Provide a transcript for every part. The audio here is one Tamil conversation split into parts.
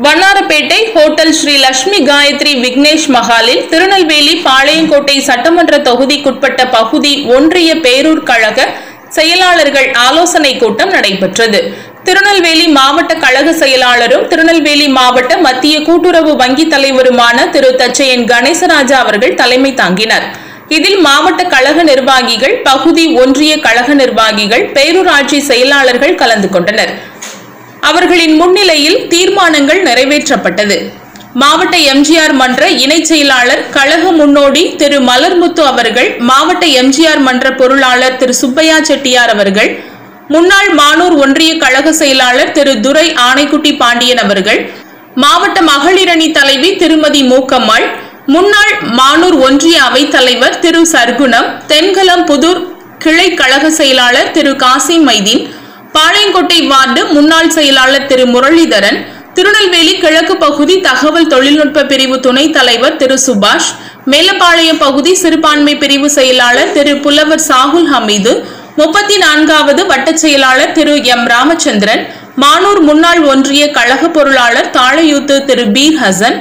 வண்ணாரப்பேட்டை ஹோட்டல் ஸ்ரீ லட்சுமி காயத்ரி விக்னேஷ் மஹாலில் திருநெல்வேலி பாளையங்கோட்டை சட்டமன்ற தொகுதிக்குட்பட்ட பகுதி ஒன்றிய பேரூர் கழக செயலாளர்கள் ஆலோசனை கூட்டம் நடைபெற்றது திருநெல்வேலி மாவட்ட கழக செயலாளரும் திருநெல்வேலி மாவட்ட மத்திய கூட்டுறவு வங்கி தலைவருமான திரு தச்சையன் கணேசராஜா அவர்கள் தலைமை தாங்கினர் இதில் மாவட்ட கழக நிர்வாகிகள் பகுதி ஒன்றிய கழக நிர்வாகிகள் பேரூராட்சி செயலாளர்கள் கலந்து கொண்டனர் அவர்களின் முன்னிலையில் தீர்மானங்கள் நிறைவேற்றப்பட்டது மாவட்ட எம்ஜிஆர் மன்ற இணைச் செயலாளர் கழக முன்னோடி திரு மலர்முத்து அவர்கள் மாவட்ட எம்ஜிஆர் மன்ற பொருளாளர் திரு சுப்பையா செட்டியார் அவர்கள் முன்னாள் மானூர் ஒன்றிய கழக செயலாளர் திரு துரை ஆணைக்குட்டி பாண்டியன் அவர்கள் மாவட்ட மகளிரணி தலைவி திருமதி மூக்கம்மாள் முன்னாள் மானூர் ஒன்றிய அவைத் தலைவர் திரு சர்க்குணம் தென்கலம் புதூர் கிளை கழக செயலாளர் திரு காசிம் மைதீன் பாளையங்கோட்டை வார்டு முன்னாள் செயலாளர் திரு முரளிதரன் திருநெல்வேலி கிழக்கு பகுதி தகவல் தொழில்நுட்ப பிரிவு துணைத் தலைவர் திரு சுபாஷ் மேலப்பாளையம் பகுதி சிறுபான்மை பிரிவு செயலாளர் திரு புலவர் சாகுல் ஹமீது முப்பத்தி நான்காவது வட்டச் செயலாளர் திரு எம் ராமச்சந்திரன் மானூர் முன்னாள் ஒன்றிய கழக பொருளாளர் தாழையூத்து திரு பீர் ஹசன்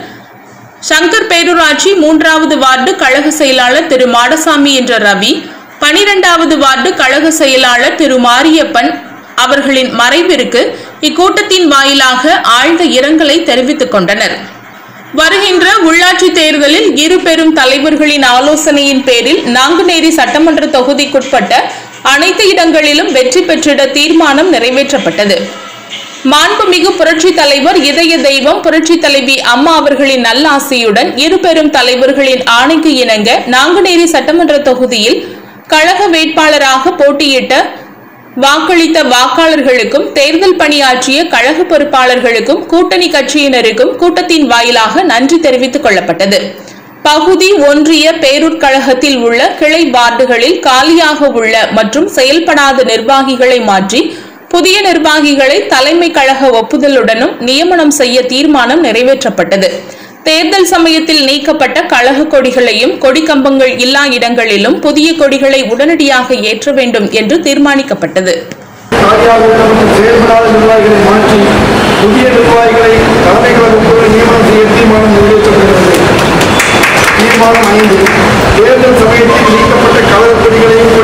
சங்கர் பேரூராட்சி மூன்றாவது வார்டு கழக செயலாளர் திரு மாடசாமி என்ற ரவி பனிரெண்டாவது வார்டு கழக செயலாளர் திரு மாரியப்பன் அவர்களின் மறைவிற்கு இக்கூட்டத்தின் வாயிலாக ஆழ்ந்த இரங்கலை தெரிவித்துக் கொண்டனர் வருகின்ற உள்ளாட்சி தேர்தலில் இரு பெரும் தலைவர்களின் ஆலோசனையின் பேரில் நாங்குநேரி சட்டமன்ற தொகுதிக்குட்பட்ட அனைத்து இடங்களிலும் வெற்றி பெற்றிட தீர்மானம் நிறைவேற்றப்பட்டது மாண்புமிகு புரட்சி தலைவர் இதய தெய்வம் புரட்சி தலைவி அம்மா அவர்களின் நல்லாசியுடன் இரு பெரும் தலைவர்களின் ஆணைக்கு இணங்க நாங்குநேரி சட்டமன்ற தொகுதியில் கழக வேட்பாளராக போட்டியிட்ட வாக்களித்த வாக்காளர்களுக்கும் தேர்தல் பணியாற்றிய கழக பொறுப்பாளர்களுக்கும் கூட்டணி கட்சியினருக்கும் கூட்டத்தின் வாயிலாக நன்றி தெரிவித்துக் கொள்ளப்பட்டது பகுதி ஒன்றிய பேரூர் கழகத்தில் உள்ள கிளை வார்டுகளில் காலியாக உள்ள மற்றும் செயல்படாத நிர்வாகிகளை மாற்றி புதிய நிர்வாகிகளை தலைமை கழக ஒப்புதலுடனும் நியமனம் செய்ய தீர்மானம் நிறைவேற்றப்பட்டது தேர்தல் சமயத்தில் நீக்கப்பட்ட கழக கொடிகளையும் கொடி கம்பங்கள் இல்லா இடங்களிலும் புதிய கொடிகளை உடனடியாக ஏற்ற வேண்டும் என்று தீர்மானிக்கப்பட்டது காலியாக உள்ள மற்றும் செயல்படாத நிர்வாகிகளை மாற்றி புதிய நிர்வாகிகளை தலைமை கழகத்தோடு நியமனம் செய்ய தீர்மானம் நிறைவேற்றப்படுகிறது தீர்மானம் ஐந்து தேர்தல் சமயத்தில் நீக்கப்பட்ட கழக கொடிகளையும்